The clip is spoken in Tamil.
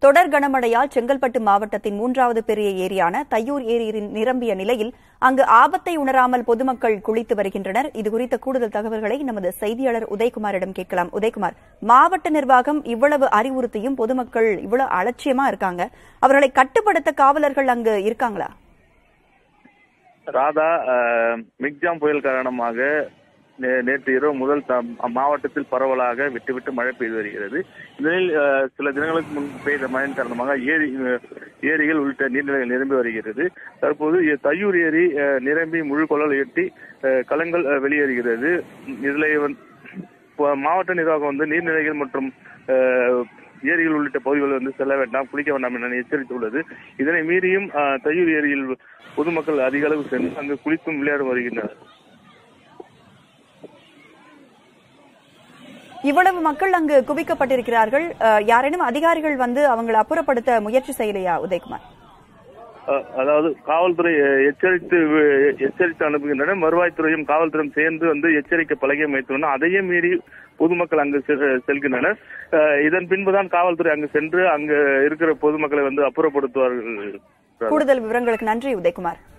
தொடர் கனமழையால் செங்கல்பட்டு மாவட்டத்தின் மூன்றாவது பெரிய ஏரியான தையூர் ஏரி நிரம்பிய நிலையில் அங்கு ஆபத்தை உணராமல் பொதுமக்கள் குளித்து வருகின்றனர் இதுகுறித்த கூடுதல் தகவல்களை நமது செய்தியாளர் உதயகுமாரிடம் கேட்கலாம் உதயகுமார் மாவட்ட நிர்வாகம் இவ்வளவு அறிவுறுத்தியும் பொதுமக்கள் இவ்வளவு அலட்சியமா இருக்காங்க அவர்களை கட்டுப்படுத்த காவலர்கள் அங்கு இருக்காங்களா ராதா அஹ், மிக்ஜாம் புயல் காரணமாக நே- நேற்று இரவு முதல் த- மாவட்டத்தில் பரவலாக விட்டு விட்டு மழை பெய்து வருகிறது இதனில் அஹ், சில தினங்களுக்கு முன் பெய்த மழையின் காரணமாக ஏரி அஹ், ஏரிகள் உள்ளிட்ட நீர்நிலைகள் நிரம்பி வருகிறது தற்போது இ- தையூர் ஏரி அஹ், நிரம்பி முழு கொள்ளல் எட்டி அஹ், கலங்கள் அஹ், வெளியேறுகிறது இதுல வந்து இப்ப மாவட்ட நிர்வாகம் வந்து நீர்நிலைகள் மற்றும் அஹ், ஏரிகள் உள்ளிட்ட பகுதிகளில் வந்து செல்ல வேண்டாம் குளிக்க வேண்டாம் என எச்சரித்துள்ளது இதனை மீறியும் அஹ், தையூர் ஏரியில் பொதுமக்கள் அதிக அளவு சென்று அங்கு குளித்தும் விளையாடும் வருகின்றனர் இவ்வளவு மக்கள் அங்கு குவிக்கப்பட்டிருக்கிறார்கள் அஹ், யாரேனும் அதிகாரிகள் வந்து அவங்களை அப்புறப்படுத்த முயற்சி செய்யலையா உதயகுமார் அஹ், அதாவது காவல்துறை அஹ், எச்சரித்து வி- எச்சரித்து அனுப்புகின்றனர் வருவாய்த்துறையும் காவல்துறையும் சேர்ந்து வந்து எச்சரிக்கை பலகை அமைத்துள்ளனர் அதையும் மீறி பொதுமக்கள் அங்கு செ- செல்கின்றனர் அஹ், இதன் பின்புதான் காவல்துறை அங்கு சென்று அங்கு இருக்கிற பொதுமக்களை வந்து அப்புறப்படுத்துவார்கள் கூடுதல் விவரங்களுக்கு நன்றி உதயகுமார்